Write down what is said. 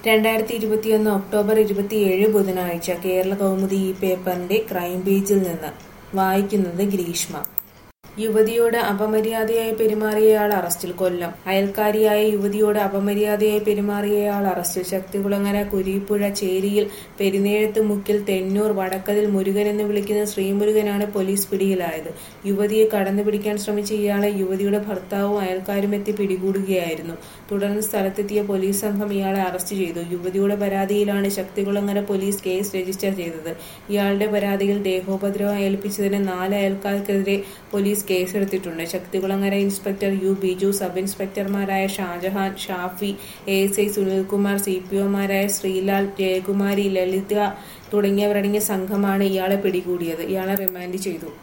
രണ്ടായിരത്തി ഇരുപത്തിയൊന്ന് ഒക്ടോബർ ഇരുപത്തിയേഴ് ബുധനാഴ്ച കേരള കൗമുദി ഈ പേപ്പറിന്റെ ക്രൈം പേജിൽ നിന്ന് വായിക്കുന്നത് ഗ്രീഷ്മ യുവതിയോട് അപമര്യാദയായി പെരുമാറിയയാൾ അറസ്റ്റിൽ കൊല്ലം അയൽക്കാരിയായ യുവതിയോട് അപമര്യാദയായി പെരുമാറിയയാൾ അറസ്റ്റിൽ ശക്തികുളങ്ങര കുരിപ്പുഴ ചേരിയിൽ പെരിനേഴത്ത് മുക്കിൽ തെന്നൂർ വടക്കതിൽ മുരുകൻ എന്ന് വിളിക്കുന്ന ശ്രീമുരുകനാണ് പോലീസ് പിടിയിലായത് യുവതിയെ കടന്നുപിടിക്കാൻ ശ്രമിച്ച ഇയാളെ യുവതിയുടെ ഭർത്താവും അയൽക്കാരും എത്തി പിടികൂടുകയായിരുന്നു തുടർന്ന് സ്ഥലത്തെത്തിയ പോലീസ് സംഘം ഇയാളെ അറസ്റ്റ് ചെയ്തു യുവതിയുടെ പരാതിയിലാണ് ശക്തികുളങ്ങര പോലീസ് കേസ് രജിസ്റ്റർ ചെയ്തത് ഇയാളുടെ പരാതിയിൽ ദേഹോപദ്രവം ഏൽപ്പിച്ചതിന് നാല് അയൽക്കാർക്കെതിരെ പോലീസ് കേസെടുത്തിട്ടുണ്ട് Sakthikulangara inspector U Biju sub ഇൻസ്പെക്ടർമാരായ Shajahan Shafi A S I Sunilkumar C P ഒമാരായ ശ്രീലാൽ ജയകുമാരി ലളിത തുടങ്ങിയവരടങ്ങിയ സംഘമാണ് ഇയാളെ പിടികൂടിയത് ഇയാളെ റിമാൻഡ് ചെയ്തു